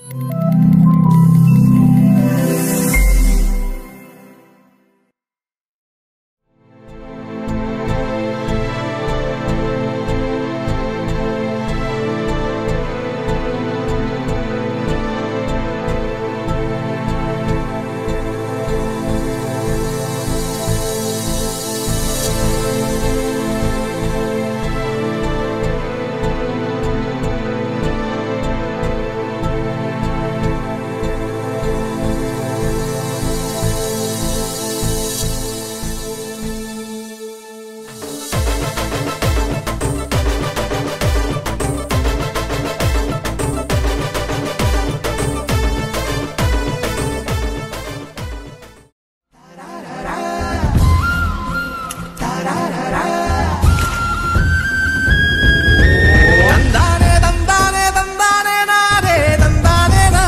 ತಂದಾನೆ ತಂದಾನೆ ತಂದಾನೆ ನಾನೇ ತಂದಾನೆ ನಾ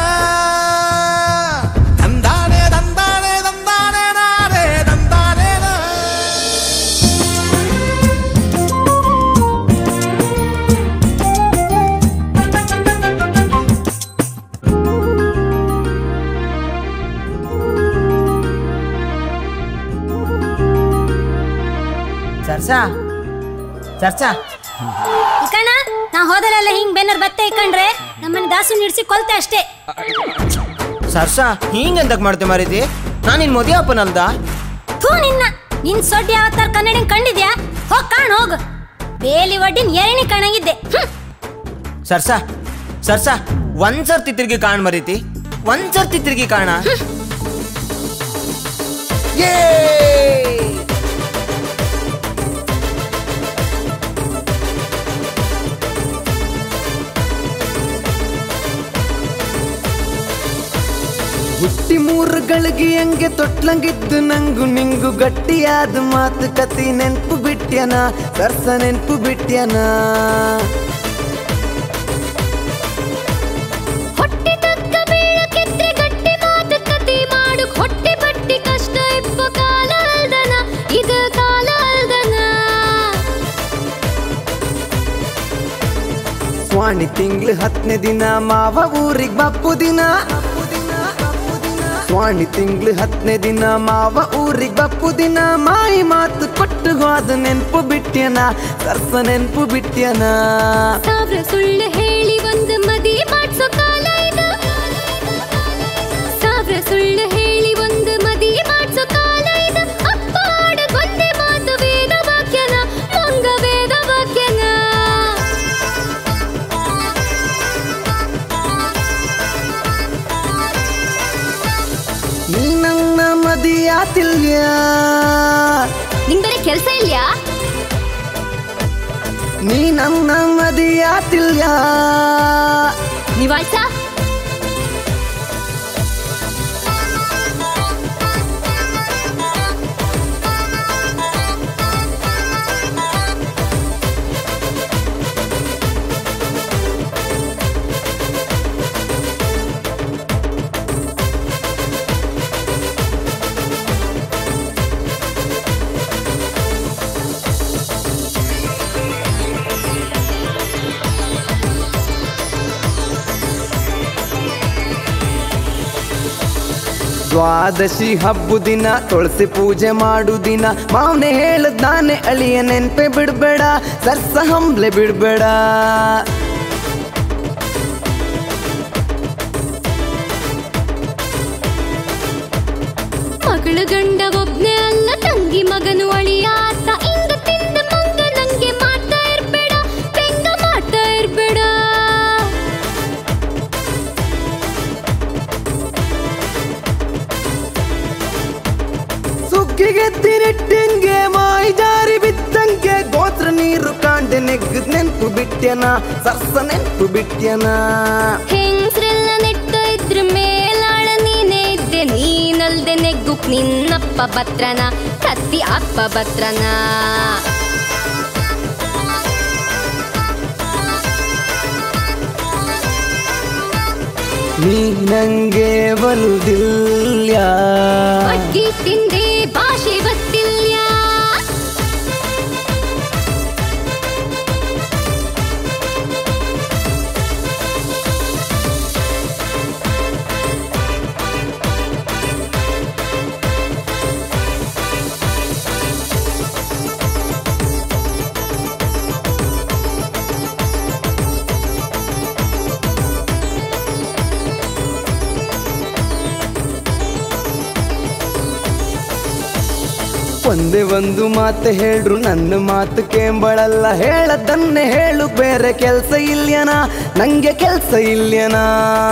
ತಂದಾನೆ ತಂದಾನೆ ತಂದಾನೆ ನಾನೇ ತಂದಾನೆ ನಾ ಸರ್ಸಾ ಸರ್ಸಾ ಇಕಣ್ಣ ನಾ ಹೋದಲೆಲ್ಲ ಹಿಂಗ್ ಬೆನ್ನರ್ ಬತ್ತೆ ಇಕ್ಕಂಡ್ರೆ ನಮ್ಮನ್ನ ದಾಸು ನಿಡ್ಸಿ ಕೊಲ್ತೆ ಅಷ್ಟೇ ಸರ್ಸಾ ಹಿಂಗ್ ಎಂತಕ್ ಮಾಡ್ತೆ ಮಾರಿತಿ ನಾನು ನಿನ್ ಮದುವೆ ಅಪ್ಪನಲ್ದ ಥೂ ನಿನ್ನ ನಿನ್ ಸೊಡ್ಡಿ ಯಾವತ್ತಾರ ಕನ್ನಡಿನ ಕಂಡಿದ್ಯಾ ಹೋಗ್ ಕಾಣ್ ಹೋಗ್ ಬೇಲಿ ಒಡ್ಡಿನ ಎರಣಿ ಕಾಣಂಗಿದ್ದೆ ಹ್ಮ್. ಸರ್ಸಾ ಸರ್ಸಾ ಒಂದ್ ಸರ್ತಿ ತಿರ್ಗಿ ಕಾಣ್ ಮರಿತಿ ಒಂದ್ ಸರ್ತಿ ತಿರ್ಗಿ ಕಾಣ ಯೇ ಹುಟ್ಟಿ ಮೂರು ಗಳಿಗೆ ಹಂಗೆ ತೊಟ್ಲಂಗಿದ್ದು ನಂಗು ನಿಂಗು ಗಟ್ಟಿಯಾದ ಮಾತು ಕತಿ ನೆನ್ಪು ಬಿಟ್ಯನ ಸರ್ಸ ನೆನ್ಪು ಬಿಟ್ಯನ ಹೊಟ್ಟೆ ತಕ್ಕ ಬೀಳಕ್ಕೆದ್ರೆ ಗಟ್ಟಿ ಮಾತು ಕತಿ ಮಾಡು ಹೊಟ್ಟೆ ಬಟ್ಟಿ ಕಷ್ಟ ಇಪ್ಪ ಕಾಲ ಅಲ್ದನ ಇದು ಕಾಲ ಅಲ್ದನ ಸ್ವಾಣಿ ತಿಂಗ್ಳು ಹತ್ತನೇ ದಿನ ಮಾವ ಊರಿಗ್ ಬಪ್ಪು ದಿನ ಸ್ವಾಣಿ ತಿಂಗ್ಳು ಹತ್ತನೇ ದಿನ ಮಾವ ಊರಿಗ್ ಬಪ್ಪು ದಿನ ಮಾಯಿ ಮಾತು ಕೊಟ್ಟು ಹೋದ ನೆನ್ಪು ಬಿಟ್ಯನ ಸರ್ಸ ನೆನ್ಪು ಬಿಟ್ಯನ ಸಾವಿರ ಸುಳ್ಳು ಹೇಳಿ ಒಂದು ಮದಿ ಮಾಡ್ಸೋ ಕಾಲ ಇದು ಸಾವಿರ ಸುಳ್ಳು ಹೇಳಿ ಒಂದು ಮದಿ ಮಾಡ್ಸೋ ಕಾಲ ಇದು ಅಪ್ಪ ಆಡಗೊಂದೆ ಮಾತು ವೇದ ವಾಕ್ಯನ ಮಂಗ ವೇದ ವಾಕ್ಯನ ನೀ ನನ್ನ ಮದಿಯಾತಿಲ್ಯ ನಿಂಗ್ ಬೇರೆ ಕೆಲ್ಸ ಇಲ್ಯಾ ನೀ ನನ್ನ ಮದಿಯಾತಿಲ್ಯ ನಿವಾಳ್ಸ ದ್ವಾದಶಿ ಹಬ್ಬು ದಿನ ತುಳಸಿ ಪೂಜೆ ಮಾಡು ದಿನ ಮಾವನೆ ಹೇಳದ್ ನಾನೇ ಅಳಿಯ ನೆನ್ಪೆ ಬಿಡ್ಬೇಡ ಸರ್ಸ ಹಂಬ್ಲೆ ಬಿಡ್ಬೇಡ ಮಗಳು ಗಂಡ ಒಬ್ನೇ ಅಲ್ಲ ತಂಗಿ ಮಗನು ಅಳಿಯ ಆತ ಇಂದ ತಿಂದ ಮಂಗ ನಂಗೆ ಮಾಡ್ತಾ ಇರ್ಬೇಡ ಬೆಂಗ ಮಾಡ್ತಾ ಇರ್ಬೇಡ ಸುಗ್ಗಿಗೆ ತಿರಿಟ್ಟಿಂಗೆ ಮಾಯಿ ಜಾರಿ ಬಿದ್ದಂಗೆ ಗೋತ್ರ ನೀರು ಕಾಂಡೆ ನೆಗ್ಗದ್ ನೆನ್ಪು ಬಿಟ್ಯನ ಸರ್ಸ ನೆನ್ಪು ಬಿಟ್ಯನ ಹೆಂಗ್ಸ್ರೆಲ್ಲ ನೆಟ್ಟ ಇದ್ರ ಮೇಲಾಳ ನೀನೇ ಇದ್ದೆ ನೀನಲ್ದೆ ನೆಗ್ಗುಕ್ ನಿನ್ನಪ್ಪ ಭತ್ರನ ಕತ್ತಿ ಅಪ್ಪ ಭತ್ರನ ನೀ ನಂಗೆ ಬರುದಿಲ್ಲ ಅಡ್ಗಿ ತಿಂದೆ ಭಾಷೆ ಗೊತ್ತಿಲ್ಲ ಒಂದೇ ಒಂದು ಮಾತು ಹೇಳ್ರು ನನ್ನ ಮಾತು ಕೇಂಬಳಲ್ಲ ಹೇಳದನ್ನೇ ಹೇಳು ಬೇರೆ ಕೆಲ್ಸ ಇಲ್ಯನಾ ನಂಗೆ ಕೆಲ್ಸ ಇಲ್ಯನಾ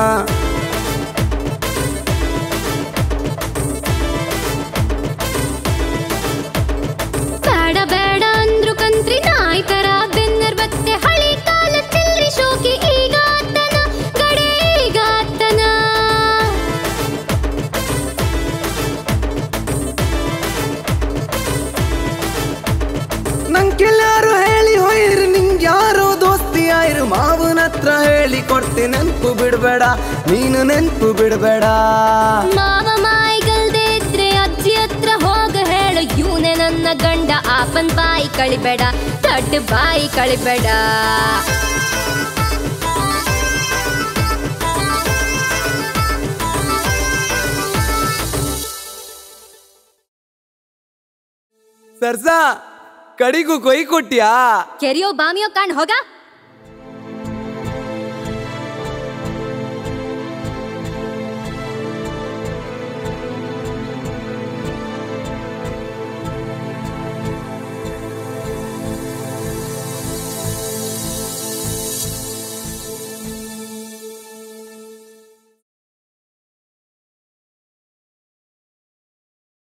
ಬೇಡ ಬೇಡ ಅಂದ್ರು ಕಂತ್ರಿ ನಾಯಿ ತರ ಬೆನ್ನರ್ ಬತ್ತೆ ಹಳಿ ಕಾಲ ಚಿಲ್ರಿ ಶೋಕಿ ಈಗ ಆತನ ಗಡೆ ಈಗ ಆತನ ನಂಗೆಲ್ಲಾರು ಹೇಳಿ ಹೋಯ್ರಿ ನಿಂಗೆ ಯಾರೋ ದೋಸ್ತಿ ಆಯ್ರು ಮಾವನ ಹತ್ರ ಹೇಳಿ ಕೊಡ್ತಿ ನೆನ್ಪು ಬಿಡ್ಬೇಡ ನೀನು ನೆನ್ಪು ಬಿಡ್ಬೇಡ ಮಾವ ಮಾಯಿಗಲ್ದೆ ಇದ್ರೆ ಅಜ್ಜಿ ಹತ್ರ ಹೋಗ ಹೇಳು ಇವನೇ ನನ್ನ ಗಂಡ ಆಪನ್ ಬಾಯಿ ಕಳಿಬೇಡ ದೊಡ್ಡ ಬಾಯಿ ಕಳಿಬೇಡ ಸರ್ಸಾ ಕಡಿಗೂ ಕೊಯ್ ಕೊಟ್ಯಾ ಕೆರಿಯೋ ಬಾಮಿಯೋ ಕಾಣ್ ಹೋಗ